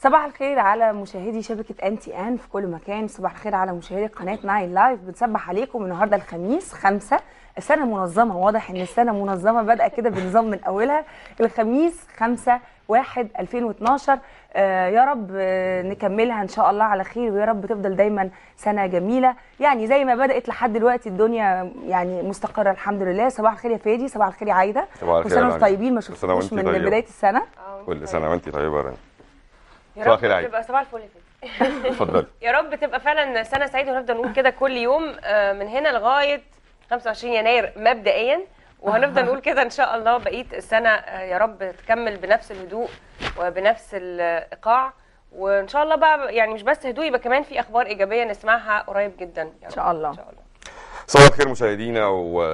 صباح الخير على مشاهدي شبكة انتي ان في كل مكان صباح الخير على مشاهدي قناة ناين لايف بنصبح عليكم النهارده الخميس خمسة السنة منظمة واضح ان السنة منظمة بادئة كده بنظام من اولها الخميس خمسة واحد 2012 آه يا رب آه نكملها ان شاء الله على خير ويا رب تفضل دايما سنة جميلة يعني زي ما بدأت لحد دلوقتي الدنيا يعني مستقرة الحمد لله صباح الخير يا فادي صباح الخير يا عايدة صباح الخير كل سنة يا وانتم رانيا. طيبين ما كل سنة شفتوش وانتي من طيبة. بداية السنة كل سنه وانت طيبه يا رنا يا صباح رب الخير يا عيد. تبقى صباح الفل يا فادي. اتفضلي يا رب تبقى فعلا سنه سعيده ونفضل نقول كده كل يوم آه، من هنا لغايه 25 يناير مبدئيا وهنفضل نقول كده ان شاء الله بقيه السنه آه، يا رب تكمل بنفس الهدوء وبنفس الايقاع وان شاء الله بقى يعني مش بس هدوء يبقى كمان في اخبار ايجابيه نسمعها قريب جدا يا رب. شاء الله. ان شاء الله صباح الخير مشاهدينا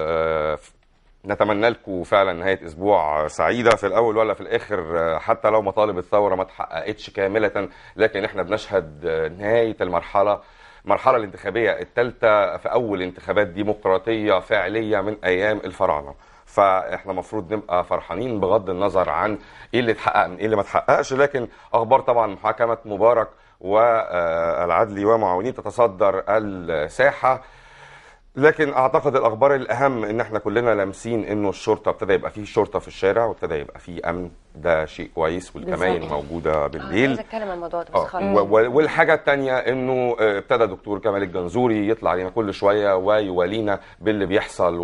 ونتمنى لكم فعلا نهايه اسبوع سعيده في الاول ولا في الاخر آه، حتى لو مطالب الثوره ما اتحققتش كامله لكن احنا بنشهد آه، نهايه المرحله المرحله الانتخابيه الثالثه في اول انتخابات ديمقراطيه فعليه من ايام الفراعنه فاحنا المفروض نبقى فرحانين بغض النظر عن ايه اللي اتحقق من ايه اللي ما اتحققش لكن اخبار طبعا محاكمه مبارك والعدلي ومعاونيه تتصدر الساحه لكن اعتقد الاخبار الاهم ان احنا كلنا لامسين انه الشرطه ابتدى يبقى فيه شرطه في الشارع وابتدى يبقى فيه امن ده شيء كويس والكمائن بالظبط. موجوده عايزه بالليل اتكلم عن الموضوع ده آه، بس خلاص و- و- والحاجه الثانيه انه آه، ابتدى دكتور كمال الجنزوري يطلع علينا كل شويه ويوالينا باللي بيحصل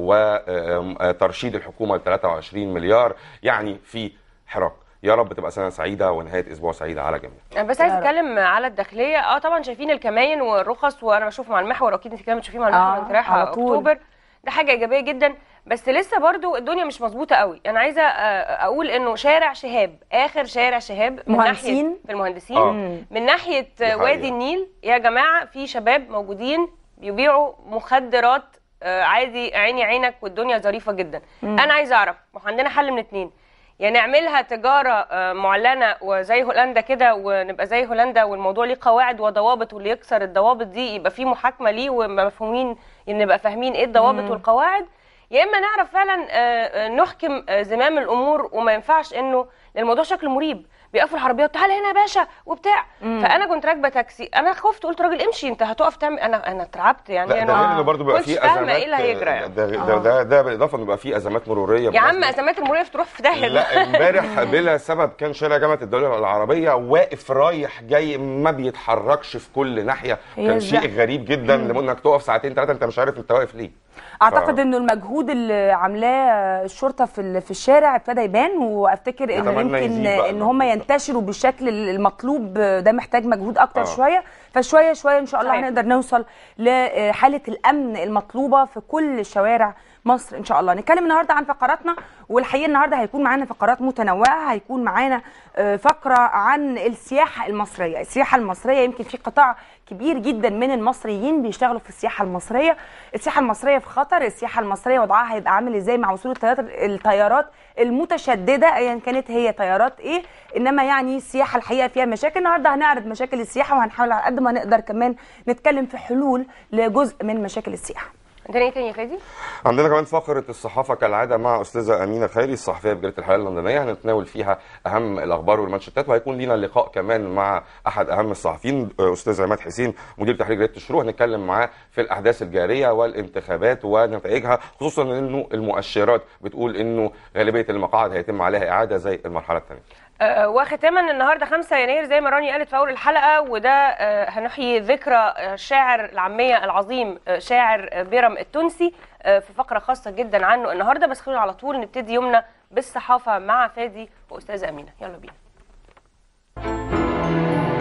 وترشيد الحكومه ل 23 مليار يعني في حراك يا رب تبقى سنه سعيده ونهايه اسبوع سعيده على جميع أنا بس عايز يا رب. اتكلم على الداخليه اه طبعا شايفين الكماين والرخص وانا بشوفهم على المحور واكيد انت كمان بتشوفيهم على المحور آه، وانت رايحه على طول. اكتوبر ده حاجه ايجابيه جدا بس لسه برضو الدنيا مش مظبوطه قوي انا عايزه آه، اقول انه شارع شهاب اخر شارع شهاب من مهندسين؟ ناحيه في المهندسين آه. من ناحيه دي حقيقة. وادي النيل يا جماعه في شباب موجودين بيبيعوا مخدرات آه، عادي عيني عينك والدنيا ظريفه جدا انا عايزه اعرف ما هو عندنا حل من اتنين يا نعملها تجاره آه، معلنه وزي هولندا كده ونبقى زي هولندا والموضوع ليه قواعد وضوابط واللي يكسر الضوابط دي يبقى في محاكمه ليه ومفهومين نبقى فاهمين ايه الضوابط والقواعد يا اما نعرف فعلا آه، آه، نحكم آه، زمام الامور وما ينفعش انه الموضوع شكله مريب بيقفوا العربيات تعالى هنا يا باشا وبتاع فانا كنت راكبه تاكسي انا خفت قلت راجل امشي انت هتقف تعمل انا انا اترعبت يعني لا ده انا غير انه برضه بيبقى كنتش فيه فاهمة ازمات ايه اللي هيجرى يعني. ده ده ده, ده بالاضافه انه بيبقى فيه ازمات مروريه يا عم بالنسبة- ازمات المروريه تروح في داهيه لا امبارح بلا سبب كان شارع جامعه الدوله العربيه واقف رايح جاي ما بيتحركش في كل ناحيه هي كان الزحمة. شيء غريب جدا لانك تقف ساعتين ثلاثه انت مش عارف انت واقف ليه اعتقد ف- انه المجهود اللي عاملاه الشرطه في ال- في الشارع ابتدى يبان وافتكر انه نتمنى يمكن يزيد بقى ان هم المجهود. ينتشروا بالشكل المطلوب ده محتاج مجهود اكتر آه. شويه فشويه شويه ان شاء الله صحيح. هنقدر نوصل لحاله الامن المطلوبه في كل شوارع مصر ان شاء الله نتكلم النهارده عن فقراتنا والحقيقه النهارده هيكون معانا فقرات متنوعه هيكون معانا آه، فقره عن السياحه المصريه السياحه المصريه يمكن في قطاع كبير جدا من المصريين بيشتغلوا في السياحه المصريه السياحه المصريه في خطر السياحه المصريه وضعها هيبقى عامل ازاي مع وصول الطيارات الطيارات المتشدده ايا كانت هي طيارات ايه انما يعني السياحه الحقيقه فيها مشاكل النهارده هنعرض مشاكل السياحه وهنحاول على قد ما نقدر كمان نتكلم في حلول لجزء من مشاكل السياحه عندنا ايه تاني يا فادي؟ عندنا كمان فقره الصحافه كالعاده مع استاذه امينه خيري الصحفيه بجريده الحياه اللندنيه هنتناول فيها اهم الاخبار والمانشيتات وهيكون لينا لقاء كمان مع احد اهم الصحفيين استاذ عماد حسين مدير تحرير جريده الشروق هنتكلم معاه في الاحداث الجاريه والانتخابات ونتائجها خصوصا انه المؤشرات بتقول انه غالبيه المقاعد هيتم عليها اعاده زي المرحله الثانيه آه، وختاما النهارده 5 يناير زي ما راني قالت في اول الحلقه وده آه، هنحيي ذكرى آه، الشاعر العاميه العظيم آه، شاعر آه، بيرم التونسي آه، في فقره خاصه جدا عنه النهارده بس خلونا على طول نبتدي يومنا بالصحافه مع فادي واستاذه امينه يلا بينا